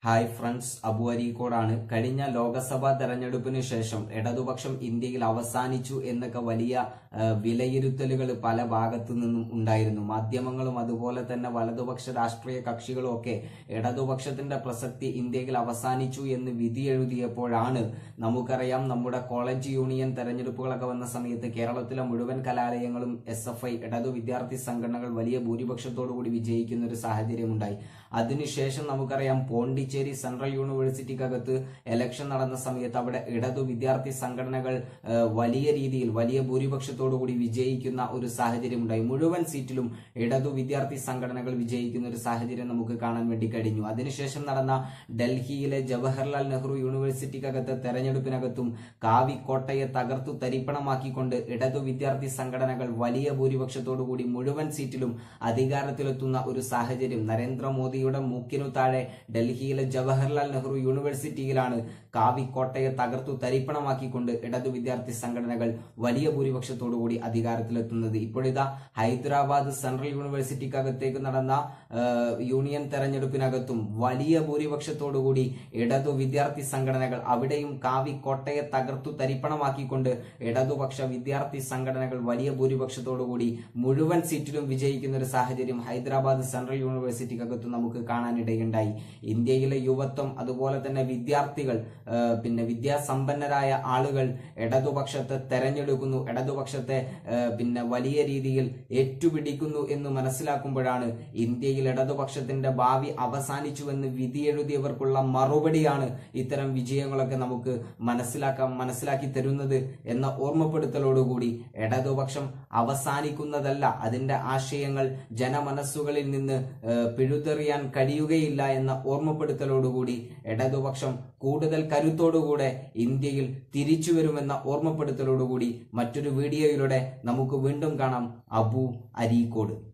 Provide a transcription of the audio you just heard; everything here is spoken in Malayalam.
ഹായ് ഫ്രണ്ട്സ് അബു അരീക്കോടാണ് കഴിഞ്ഞ ലോക്സഭാ തെരഞ്ഞെടുപ്പിന് ശേഷം ഇടതുപക്ഷം ഇന്ത്യയിൽ അവസാനിച്ചു എന്നൊക്കെ വലിയ ആ, വിലയിരുത്തലുകൾ പല ഭാഗത്തു നിന്നും ഉണ്ടായിരുന്നു മാധ്യമങ്ങളും അതുപോലെ തന്നെ വലതുപക്ഷ രാഷ്ട്രീയ കക്ഷികളും ഒക്കെ ഇടതുപക്ഷത്തിന്റെ പ്രസക്തി ഇന്ത്യയിൽ അവസാനിച്ചു എന്ന് വിധി എഴുതിയപ്പോഴാണ് നമുക്കറിയാം നമ്മുടെ കോളേജ് യൂണിയൻ തെരഞ്ഞെടുപ്പുകളൊക്കെ വന്ന സമയത്ത് കേരളത്തിലെ മുഴുവൻ കലാലയങ്ങളും എസ് എഫ് ഐ ഇടതു വിദ്യാർത്ഥി സംഘടനകൾ വലിയ ഭൂരിപക്ഷത്തോടു കൂടി വിജയിക്കുന്ന ഒരു സാഹചര്യമുണ്ടായി അതിനുശേഷം നമുക്കറിയാം പോണ്ടിച്ചേരി സെൻട്രൽ യൂണിവേഴ്സിറ്റിക്കകത്ത് ഇലക്ഷൻ നടന്ന സമയത്ത് അവിടെ ഇടതു വിദ്യാർത്ഥി സംഘടനകൾ ആ, വലിയ രീതിയിൽ വലിയ ഭൂരിപക്ഷത്തോടു കൂടി വിജയിക്കുന്ന ഒരു സാഹചര്യം ഉണ്ടായി മുഴുവൻ സീറ്റിലും ഇടതു വിദ്യാർത്ഥി സംഘടനകൾ വിജയിക്കുന്ന ഒരു സാഹചര്യം നമുക്ക് കാണാൻ വേണ്ടി കഴിഞ്ഞു അതിനുശേഷം നടന്ന ഡൽഹിയിലെ ജവഹർലാൽ നെഹ്റു യൂണിവേഴ്സിറ്റിക്കകത്ത് തെരഞ്ഞെടുപ്പിനകത്തും കാവിക്കോട്ടയെ തകർത്തു തരിപ്പണമാക്കിക്കൊണ്ട് ഇടതു വിദ്യാർത്ഥി സംഘടനകൾ വലിയ ഭൂരിപക്ഷത്തോടു കൂടി മുഴുവൻ സീറ്റിലും അധികാരത്തിലെത്തുന്ന ഒരു സാഹചര്യം നരേന്ദ്രമോദിയുടെ മൂക്കിനു താഴെ ഡൽഹിയിലെ ജവഹർലാൽ നെഹ്റു യൂണിവേഴ്സിറ്റിയിലാണ് കാവിക്കോട്ടയെ തകർത്തു തരിപ്പണമാക്കിക്കൊണ്ട് ഇടതു വിദ്യാർത്ഥി സംഘടനകൾ വലിയ ഭൂരിപക്ഷത്തോടു കൂടി അധികാരത്തിലെത്തുന്നത് ഇപ്പോഴിതാ ഹൈദരാബാദ് സെൻട്രൽ യൂണിവേഴ്സിറ്റിക്കകത്തേക്ക് നടന്ന ആ, യൂണിയൻ തെരഞ്ഞെടുപ്പിനകത്തും വലിയ ഭൂരിപക്ഷത്തോടു കൂടി ഇടതു വിദ്യാർത്ഥി സംഘടനകൾ അവിടെയും കാവിക്കോട്ടയെ തകർത്തു തരിപ്പണമാക്കിക്കൊണ്ട് ഇടതുപക്ഷ വിദ്യാർത്ഥി സംഘടനകൾ വലിയ ഭൂരിപക്ഷത്തോടു കൂടി മുഴുവൻ സീറ്റിലും വിജയിക്കുന്ന ഒരു സാഹചര്യം ഹൈദരാബാദ് സെൻട്രൽ യൂണിവേഴ്സിറ്റിക്കകത്ത് നമുക്ക് കാണാനിടയുണ്ടായി ഇന്ത്യയിലെ യുവത്വം അതുപോലെ തന്നെ വിദ്യാർത്ഥികൾ ആ, പിന്നെ വിദ്യാസമ്പന്നരായ ആളുകൾ ഇടതുപക്ഷത്തെ തെരഞ്ഞെടുക്കുന്നു ഇടതുപക്ഷത്തെ ആ, പിന്നെ വലിയ രീതിയിൽ ഏറ്റുപിടിക്കുന്നു എന്ന് മനസ്സിലാക്കുമ്പോഴാണ് ഇന്ത്യയിൽ ഇടതുപക്ഷത്തിന്റെ ഭാവി അവസാനിച്ചുവെന്ന് വിധിയെഴുതിയവർക്കുള്ള മറുപടിയാണ് ഇത്തരം വിജയങ്ങളൊക്കെ നമുക്ക് മനസ്സിലാക്കാൻ മനസ്സിലാക്കി തരുന്നത് എന്ന ഓർമ്മപ്പെടുത്തലോടുകൂടി ഇടതുപക്ഷം അവസാനിക്കുന്നതല്ല അതിന്റെ ആശയങ്ങൾ ജനമനസ്സുകളിൽ നിന്ന് ഏഹ്, പിഴുതെറിയാൻ കഴിയുകയില്ല എന്ന ഓർമ്മപ്പെടുത്തലോടുകൂടി ഇടതുപക്ഷം കൂടുതൽ കരുത്തോടുകൂടെ ഇന്ത്യയിൽ തിരിച്ചു വരുമെന്ന ഓർമ്മപ്പെടുത്തലോടുകൂടി മറ്റൊരു വീഡിയോയിലൂടെ നമുക്ക് വീണ്ടും കാണാം അബു അരീക്കോട്